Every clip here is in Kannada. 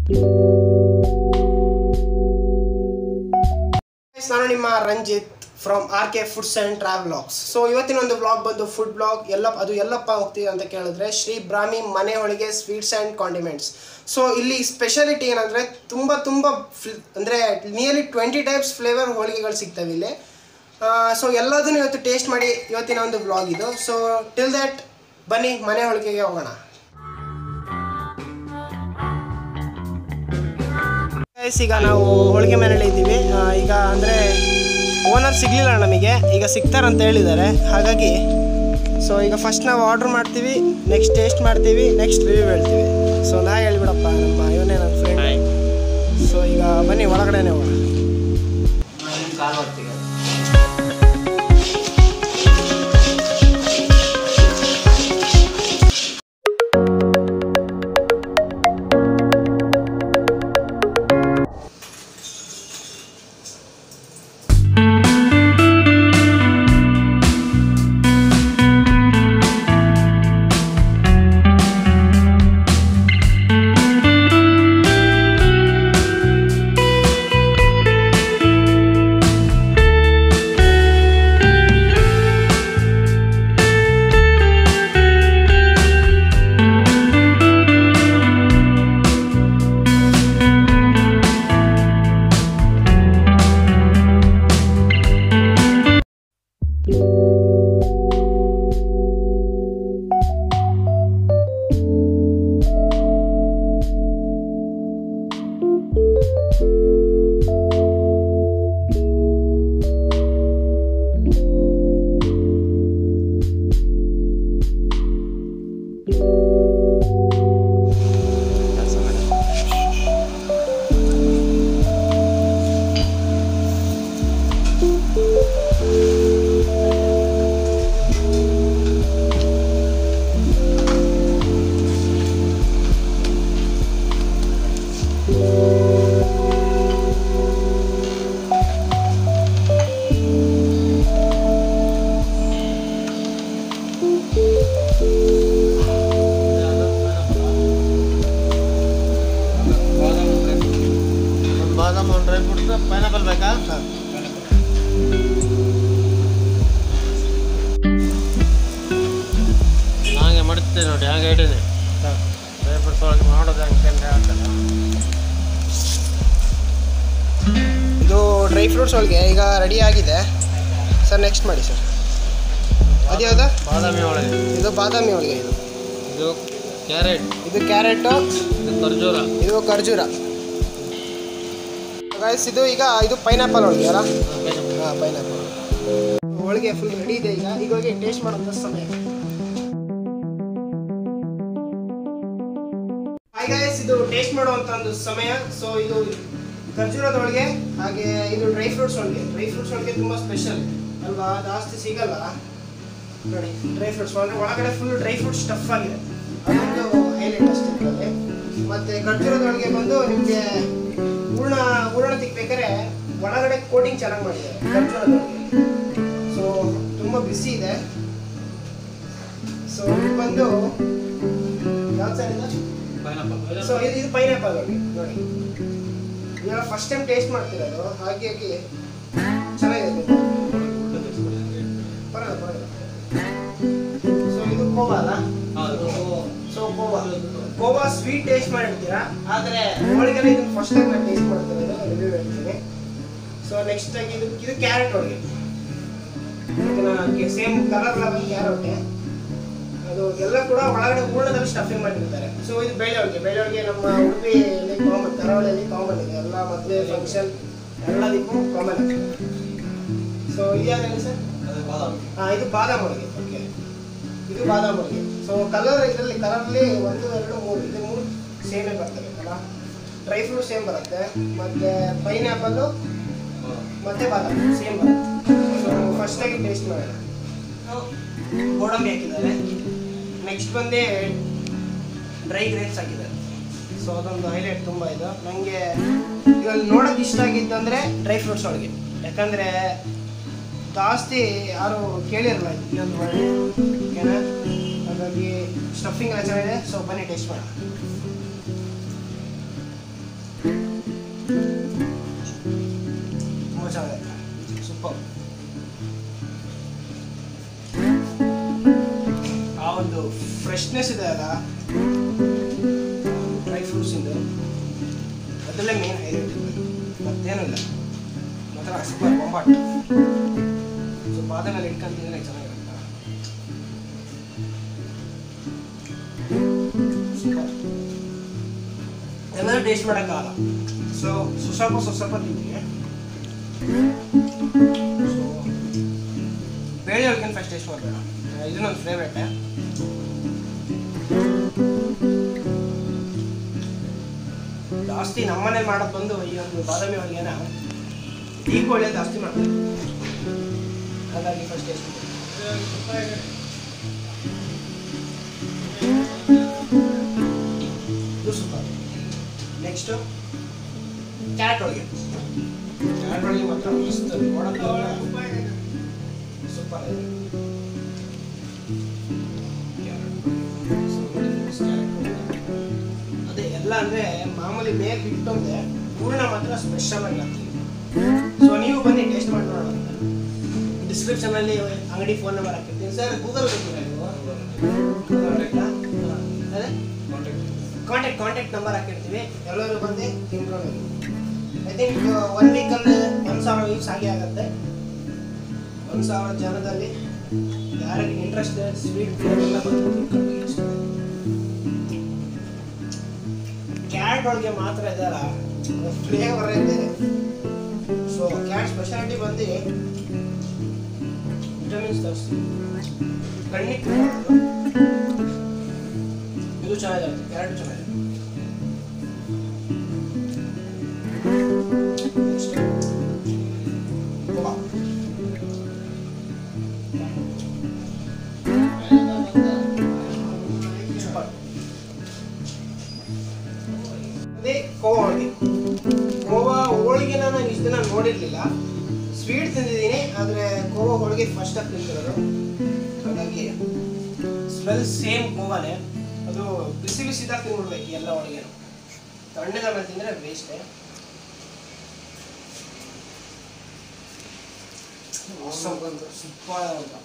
Guys, ನಾನು ನಿಮ್ಮ Ranjith from R K foods and travelogues so ಇವತ್ತಿನ ಒಂದು ಬ್ಲಾಗ್ ಬಂದು ಫುಡ್ ಬ್ಲಾಗ್ ಎಲ್ಲ ಅದು ಎಲ್ಲಪ್ಪ ಹೋಗ್ತೀವಿ ಅಂತ ಕೇಳಿದ್ರೆ ಶ್ರೀ ಬ್ರಾಹ್ಮಿ ಮನೆ ಒಳಗೆ ಸ್ವೀಟ್ಸ್ ಆ್ಯಂಡ್ ಕಾಂಡಿಮೆಂಟ್ಸ್ ಸೊ ಇಲ್ಲಿ ಸ್ಪೆಷಾಲಿಟಿ ಏನಂದರೆ ತುಂಬ ತುಂಬ ಫ್ಲ್ ಅಂದರೆ ನಿಯರ್ಲಿ ಟ್ವೆಂಟಿ ಟೈಪ್ಸ್ ಫ್ಲೇವರ್ ಹೋಳಿಗೆಗಳು ಸಿಗ್ತವೆ ಇಲ್ಲಿ ಸೊ ಎಲ್ಲದನ್ನು ಇವತ್ತು ಟೇಸ್ಟ್ ಮಾಡಿ ಇವತ್ತಿನ ಒಂದು ಬ್ಲಾಗ್ ಇದು ಸೊ ಟಿಲ್ ದ್ಯಾಟ್ ಬನ್ನಿ ಮನೆ ಹೋಳಿಗೆಗೆ ಹೋಗೋಣ ಗೈಸ್ ಈಗ ನಾವು ಹೋಳಿಗೆ ಮನೇಲಿ ಇದ್ದೀವಿ ಆ, ಈಗ ಅಂದರೆ ಓನರ್ ಸಿಗಲಿಲ್ಲ ನಮಗೆ ಈಗ ಸಿಗ್ತಾರಂತ ಹೇಳಿದ್ದಾರೆ ಹಾಗಾಗಿ ಸೊ ಈಗ ಫಸ್ಟ್ ನಾವು ಆರ್ಡ್ರ್ ಮಾಡ್ತೀವಿ ನೆಕ್ಸ್ಟ್ ಟೇಸ್ಟ್ ಮಾಡ್ತೀವಿ ನೆಕ್ಸ್ಟ್ ರಿವ್ಯೂ ಹೇಳ್ತೀವಿ ಸೊ ನಾ ಹೇಳ್ಬಿಡಪ್ಪ ನಮ್ಮ ಇವನೇ ನನ್ನ ಫ್ರೆಂಡ್ ಸೊ ಈಗ ಬನ್ನಿ ಒಳಗಡೆನೆ ಹೋಗೋಣ ಒಂದು ಬಾದಾಮ್ ಒಂದು ಡ್ರೈ ಫ್ರೂಟ್ಸ್ ಪೈನಾಪಲ್ ಬೇಕಾ ಹಾಗೆ ಮಾಡ್ತೇನೆ ನೋಡಿ ಹಾಗೆ ಇಡೀನಿ ಡ್ರೈ ಫ್ರೂಟ್ಸ್ ಒಳಗೆ ಮಾಡೋದು ಹಂಗೆ ಆಗ್ತಲ್ಲ ಇದು ಡ್ರೈ ಫ್ರೂಟ್ಸ್ ಒಳಗೆ ಈಗ ರೆಡಿ ಆಗಿದೆ ಸರ್ ನೆಕ್ಸ್ಟ್ ಮಾಡಿ ಸರ್ ಅದ್ಯಾವ್ದು ಬಾದಾಮಿ ಒಳಗೆ ಇದು ಬಾದಾಮಿ ಒಳಗೆ ಇದು ಇದು ಕ್ಯಾರೆಟ್ ಇದು ಕ್ಯಾರೆಟು ಇದು ಖರ್ಜೂರ ಇದು ಖರ್ಜೂರ ಗೈಸ್ ಇದು ಈಗ ಇದು ಪೈನಾಪಲ್ ಹೋಳಿಗೆ ಅಲ್ಲ ಹಾಂ ಪೈನಾಪಲ್ ಹೋಳಿಗೆ ಫುಲ್ ರೆಡಿ ಇದೆ ಈಗ ಈಗ ಹೋಗಿ ಟೇಸ್ಟ್ ಮಾಡೋಂಥ ಸಮಯ ಹಾಯ್ ಗೈಸ್ ಇದು ಟೇಸ್ಟ್ ಮಾಡುವಂಥ ಒಂದು ಸಮಯ ಸೊ ಇದು ಖರ್ಜೂರದ ಹೋಳಿಗೆ ಹಾಗೆ ಇದು ಡ್ರೈ ಫ್ರೂಟ್ಸ್ ಹೋಳಿಗೆ ಡ್ರೈ ಫ್ರೂಟ್ಸ್ ಹೋಳಿಗೆ ತುಂಬ ಸ್ಪೆಷಲ್ ಅಲ್ವಾ ಜಾಸ್ತಿ ಸಿಗಲ್ಲ ನೋಡಿ ಡ್ರೈ ಫ್ರೂಟ್ಸ್ ಅಂದರೆ ಒಳಗಡೆ ಫುಲ್ ಡ್ರೈ ಫ್ರೂಟ್ ಸ್ಟಫ್ ಆಗಿದೆ ಅದೊಂದು ಹೈಲೈಟ್ ಅಷ್ಟೇ ಇದ್ರಲ್ಲಿ. ಮತ್ತೆ ಖರ್ಜೂರದ ಒಳಗೆ ಬಂದು ನಿಮಗೆ ಹೂರ್ಣ ಹೂರಣ ತಿಕ್ಬೇಕಾದ್ರೆ ಒಳಗಡೆ ಕೋಟಿಂಗ್ ಚೆನ್ನಾಗಿ ಮಾಡಿದ್ದಾರೆ ಖರ್ಜೂರದ ಒಳಗೆ ಸೊ ತುಂಬ ಬಿಸಿ ಇದೆ ಸೊ ಇದು ಬಂದು ಯಾವ ಸರ್ ಇದು ಸೊ ಇದು ಇದು ಪೈನಾಪಲ್ ನೋಡಿ ನೋಡಿ ಇವಾಗ ಫಸ್ಟ್ ಟೈಮ್ ಟೇಸ್ಟ್ ಮಾಡ್ತಿರೋದು ಹಾಗೆ ಹಾಗೆ ಚೆನ್ನಾಗಿದೆ ಪರವಾಗಿಲ್ಲ ಪರವಾಗಿಲ್ಲ ಸೊ ಇದು ಕೋವಾ ಅಲ್ಲ so khova khova sweet taste ಮಾಡಿರ್ತೀರಾ ಆದರೆ ಹೋಳಿಗೆಲ್ಲ ಇದನ್ನ ಫಸ್ಟ್ ಟೈಮ್ ನಾನು ಟೇಸ್ಟ್ ಮಾಡ್ತಿರೋದು ರಿವ್ಯೂ ಹೇಳ್ತೀನಿ ಸೊ ನೆಕ್ಸ್ಟ್ ಆಗಿ ಇದು ಇದು ಕ್ಯಾರೆಟ್ ಹೋಳಿಗೆ ಇದನ್ನ ಸೇಮ್ ಕಲರ್ ಬಂದು ಕ್ಯಾರೆಟ್ ಅದು ಎಲ್ಲ ಕೂಡ ಒಳಗಡೆ ಹೂರ್ಣದಲ್ಲಿ ಸ್ಟಫಿಂಗ್ ಮಾಡಿರ್ತಾರೆ ಸೊ ಇದು ಬೇಳೆ ಹೋಳಿಗೆ ಬೇಳೆ ಹೋಳಿಗೆ ನಮ್ಮ ಉಡುಪಿಯಲ್ಲಿ ಕಾಮನ್ ಕರಾವಳಿಯಲ್ಲಿ ಕಾಮನ್ ಇದೆ ಎಲ್ಲ ಮದುವೆ ಫಂಕ್ಷನ್ ಎಲ್ಲದಕ್ಕೂ ಕಾಮನ್ ಸೊ ಇದು ಯಾವ್ದು ಸರ್ ಹಾಂ ಇದು ಬಾದಾಮ್ ಹೋಳಿಗೆ ಓಕೆ ಇದು ಬಾದಾಮ್ ಹೋಳಿಗೆ ಸೊ ಕಲರ್ ಇದರಲ್ಲಿ ಕಲರ್ಲಿ ಒಂದು ಎರಡು ಮೂರು ಇದು ಮೂರು ಸೇಮೇ ಬರ್ತವೆ ಅಲ್ಲ ಡ್ರೈ ಫ್ರೂಟ್ ಸೇಮ್ ಬರುತ್ತೆ ಮತ್ತೆ ಪೈನಾಪಲ್ಲು ಮತ್ತೆ ಬಾದಾಮ್ ಸೇಮ್ ಬರುತ್ತೆ ಸೊ ಫಸ್ಟಾಗಿ ಟೇಸ್ಟ್ ಮಾಡೋಣ ಗೋಡಂಬಿ ಹಾಕಿದ್ದಾರೆ ನೆಕ್ಸ್ಟ್ ಬಂದೇ ಡ್ರೈ ಗ್ರೇಪ್ಸ್ ಹಾಕಿದ್ದಾರೆ ಸೊ ಅದೊಂದು ಹೈಲೈಟ್ ತುಂಬ ಇದು ನನಗೆ ಇವಾಗ ನೋಡೋಕೆ ಇಷ್ಟ ಆಗಿದ್ದಂದರೆ ಡ್ರೈ ಫ್ರೂಟ್ಸ್ ಒಳಗೆ ಯಾಕಂದರೆ ಜಾಸ್ತಿ ಯಾರು ಕೇಳಿರಲ್ಲ ಈ ಒಂದು ಒಳ್ಳೆ ಓಕೆನಾ ಹಾಗಾಗಿ ಸ್ಟಫಿಂಗ್ ಎಲ್ಲ ಚೆನ್ನಾಗಿದೆ ಸೊ ಬನ್ನಿ ಟೇಸ್ಟ್ ಮಾಡೋಣ ಫ್ರೆಶ್ನೆಸ್ ಇದೆ ಅಲ್ಲ ಡ್ರೈ ಫ್ರೂಟ್ಸಿಂದು ಅದರಲ್ಲೇ ಮೇನ್ ಹೈಲೈಟ್ ಇದೆ ಮತ್ತೇನೂ ಇಲ್ಲ ಮಾತ್ರ ಸೂಪರ್ ಬೊಂಬಾಟ್ ಸೊ ಬಾದಾಮಲ್ಲಿ ಇಟ್ಕೊಂತಿದ್ರೆ ಚೆನ್ನಾಗಿರುತ್ತೆ ಸೂಪರ್ ಎಲ್ಲರೂ ಟೇಸ್ಟ್ ಮಾಡೋಕ್ಕಾಗಲ್ಲ ಸೊ ಸುಸ್ವಲ್ಪ ಸುಸ್ವಲ್ಪ ತಿಂತೀವಿ ಸೊ ಬೇಳೆ ಒಳಗಿನ ಫಸ್ಟ್ ಟೇಸ್ಟ್ ಮಾಡಬೇಡ ಇದು ನನ್ನ ಫೇವ್ರೇಟ್ ಜಾಸ್ತಿ ನಮ್ಮನೇಲಿ ಮಾಡೋದು ಬಂದು ಈ ಒಂದು ಬಾದಾಮಿ ಒಳಗೇನ ಈ ಕೋಳಿ ಜಾಸ್ತಿ ಮಾಡ್ತಾರೆ ಹಾಗಾಗಿ ಫಸ್ಟ್ ಟೇಸ್ಟ್ ಇದು ಸೂಪರ್ ನೆಕ್ಸ್ಟು ಕ್ಯಾರೆಟ್ ಒಳಗೆ ಕ್ಯಾರೆಟ್ ಒಳಗೆ ಮಾತ್ರ ಮಸ್ತ್ ನೋಡೋಕ್ಕೆ ಸೂಪರ್ ಇದೆ ಅದೇ ಎಲ್ಲ ಅಂದ್ರೆ ಮಾಮೂಲಿ ಮೇಲೆ ಬಿಟ್ಟಂತೆ ಹೂರ್ಣ ಮಾತ್ರ ಸ್ಪೆಷಲ್ ಆಗಿ ಆಗ್ತದೆ ಸೊ ನೀವು ಬನ್ನಿ ಟೇಸ್ಟ್ ಮಾಡಿ ನೋಡೋಣ ಡಿಸ್ಕ್ರಿಪ್ಷನ್ ಅಲ್ಲಿ ಅಂಗಡಿ ಫೋನ್ ನಂಬರ್ ಹಾಕಿರ್ತೀನಿ ಸರ್ ಗೂಗಲ್ ಗೊತ್ತಿಲ್ಲ ನೀವು ಅದೇ ಕಾಂಟ್ಯಾಕ್ಟ್ ಕಾಂಟ್ಯಾಕ್ಟ್ ನಂಬರ್ ಹಾಕಿರ್ತೀವಿ ಎಲ್ಲರೂ ಬಂದು ತಿನ್ಕೊಂಡು ಐ ಥಿಂಕ್ ಒನ್ ವೀಕಲ್ಲಿ ಒಂದು ಸಾವಿರ ವೀಕ್ಸ್ ಆಗಿ ಆಗುತ್ತೆ ಒಂದು ಸಾವಿರ ಜನದಲ್ಲಿ ಯಾರಿಗೆ ಇಂಟ್ರೆಸ್ಟ್ ಸ್ವೀಟ್ ಎಲ್ಲ ಬಂದು ತಿನ್ಕೊಂಡು ಇಷ್ಟ ಕ್ಯಾರೆಟ್ ಒಳಗೆ ಮಾತ್ರ ಇದೆಯಲ್ಲ ಫ್ಲೇವರ್ ಇದೆ ಸೊ ಕ್ಯಾರೆಟ್ ಸ್ಪೆಷಾಲಿಟಿ ಬಂದು ವಿಟಮಿನ್ಸ್ ತರಿಸ್ತೀವಿ ಕಣ್ಣಿಗೆ ತಿನ್ನೋದು. ಇದು ಚೆನ್ನಾಗಿದೆ ಕ್ಯಾರೆಟ್ ಚೆನ್ನಾಗಿದೆ Next. ಗೋವಾ. ಸೂಪರ್ ಅದೇ ಕೋವಾ ಹೋಳಿಗೆ ಕೋವಾ ಹೋಳಿಗೆ ನಾನು ಇಷ್ಟು ದಿನ ನೋಡಿರ್ಲಿಲ್ಲ ಸ್ವೀಟ್ ತಿಂದಿದ್ದೀನಿ ಆದರೆ ಕೋವಾ ಹೋಳಿಗೆ ಫಸ್ಟ್ ಆಗಿ ತಿಂತಿರೋದು ಹಾಗಾಗಿ ಸ್ಮೆಲ್ ಸೇಮ್ ಕೋವಾನೇ ಅದು ಬಿಸಿ ಬಿಸಿದಾಗ ತಿನ್ಬಿಡ್ಬೇಕು ಎಲ್ಲ ಹೋಳಿಗೆ ತಣ್ಣಗ ಮೇಲೆ ತಿಂದರೆ ವೇಸ್ಟೇ ಸೂಪರ್ ಅಂತ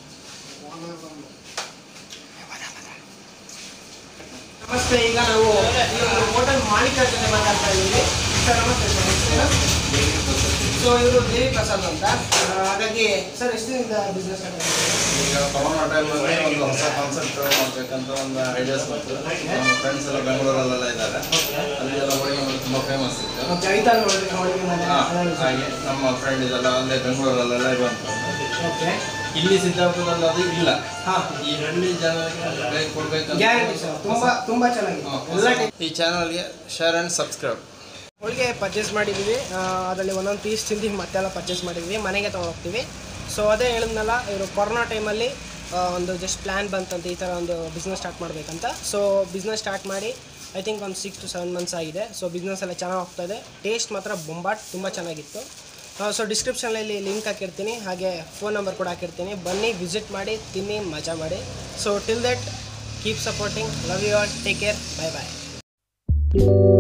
ನಮಸ್ತೆ ಈಗ ನಾವು ಈ ಒಂದು ಹೋಟೆಲ್ ಮಾಲೀಕರ ಜೊತೆ ಮಾತಾಡ್ತಾ ಇದ್ದೀವಿ ಸರ್ ನಮಸ್ತೆ ಸರ್ ಸೊ ಇವರು ದೇವಿ ಪ್ರಸಾದ್ ಅಂತ ಆ, ಹಾಗಾಗಿ ಸರ್ ಎಷ್ಟು ದಿನದ ಬಿಸ್ನೆಸ್ ಈಗ ಕೊರೋನಾ ಟೈಮಲ್ಲಿ ಒಂದು ಹೊಸ ಕಾನ್ಸೆಪ್ಟ್ ಮಾಡ್ಬೇಕಂತ ಒಂದು ಐಡಿಯಾಸ್ ಬಂತು ನಮ್ಮ ಫ್ರೆಂಡ್ಸ್ ಎಲ್ಲ ಬೆಂಗಳೂರಲ್ಲೆಲ್ಲ ಇದ್ದಾರೆ ಅಲ್ಲಿ ಎಲ್ಲ ಹೋಳಿಗೆ ಮಾಡೋದು ತುಂಬ ಫೇಮಸ್ ಇತ್ತು ಚೈತಾಲ್ ಹೋಳಿಗೆ ಹೋಳಿಗೆ ಹಾ, ಹಾಗೆ ನಮ್ಮ ಫ್ರೆಂಡ್ ಇದೆಲ್ಲ ಅಲ್ಲೇ ಬೆಂಗಳೂರಲ್ಲೆಲ್ಲ ಬಂತು ಓಕೆ ಇಲ್ಲಿ ಸಿದ್ದಾಪುರದಲ್ಲಿ ಅದು ಇಲ್ಲ ಹಾಂ ಈ ಹಳ್ಳಿ ಜನರಿಗೆ ಕೈ ಕೊಡ್ಬೇಕಂತ ಗ್ಯಾರಂಟಿ ಸರ್ ತುಂಬಾ ತುಂಬಾ ಚೆನ್ನಾಗಿದೆ ಎಲ್ಲ ಟೈಪ್ ಈ ಚಾನಲ್ಗೆ ಶೇರ್ ಆ್ಯಂಡ್ ಸಬ್ಸ್ಕ್ರೈಬ್ ಹೋಳಿಗೆ ಪರ್ಚೇಸ್ ಮಾಡಿದ್ದೀವಿ ಆ, ಅದರಲ್ಲಿ ಒಂದೊಂದು ಪೀಸ್ ತಿಂದು ಮತ್ತೆಲ್ಲ ಪರ್ಚೇಸ್ ಮಾಡಿದ್ವಿ ಮನೆಗೆ ತೊಗೊಂಡೋಗ್ತೀವಿ ಸೊ ಅದೇ ಹೇಳಿದ್ನಲ್ಲ ಇವರು ಕೊರೋನಾ ಟೈಮಲ್ಲಿ ಒಂದು ಜಸ್ಟ್ ಪ್ಲ್ಯಾನ್ ಬಂತಂತೆ ಈ ಥರ ಒಂದು ಬಿಸ್ನೆಸ್ ಸ್ಟಾರ್ಟ್ ಮಾಡಬೇಕಂತ ಸೊ ಬಿಸ್ನೆಸ್ ಸ್ಟಾರ್ಟ್ ಮಾಡಿ ಐ ಥಿಂಕ್ ಒಂದು ಸಿಕ್ಸ್ ಟು ಸೆವೆನ್ ಮಂತ್ಸ್ ಆಗಿದೆ ಸೊ ಬಿಸ್ನೆಸ್ ಎಲ್ಲ ಚೆನ್ನಾಗಿ ಹೋಗ್ತಾ ಇದೆ ಟೇಸ್ಟ್ ಮಾತ್ರ ಬೊಂಬಾಟ್ ತುಂಬ ಚೆನ್ನಾಗಿತ್ತು ಸೊ ಡಿಸ್ಕ್ರಿಪ್ಷನಲ್ಲಿ ಲಿಂಕ್ ಹಾಕಿರ್ತೀನಿ ಹಾಗೆ ಫೋನ್ ನಂಬರ್ ಕೂಡ ಹಾಕಿರ್ತೀನಿ ಬನ್ನಿ ವಿಸಿಟ್ ಮಾಡಿ ತಿನ್ನಿ ಮಜಾ ಮಾಡಿ so till that keep supporting love you all take care bye bye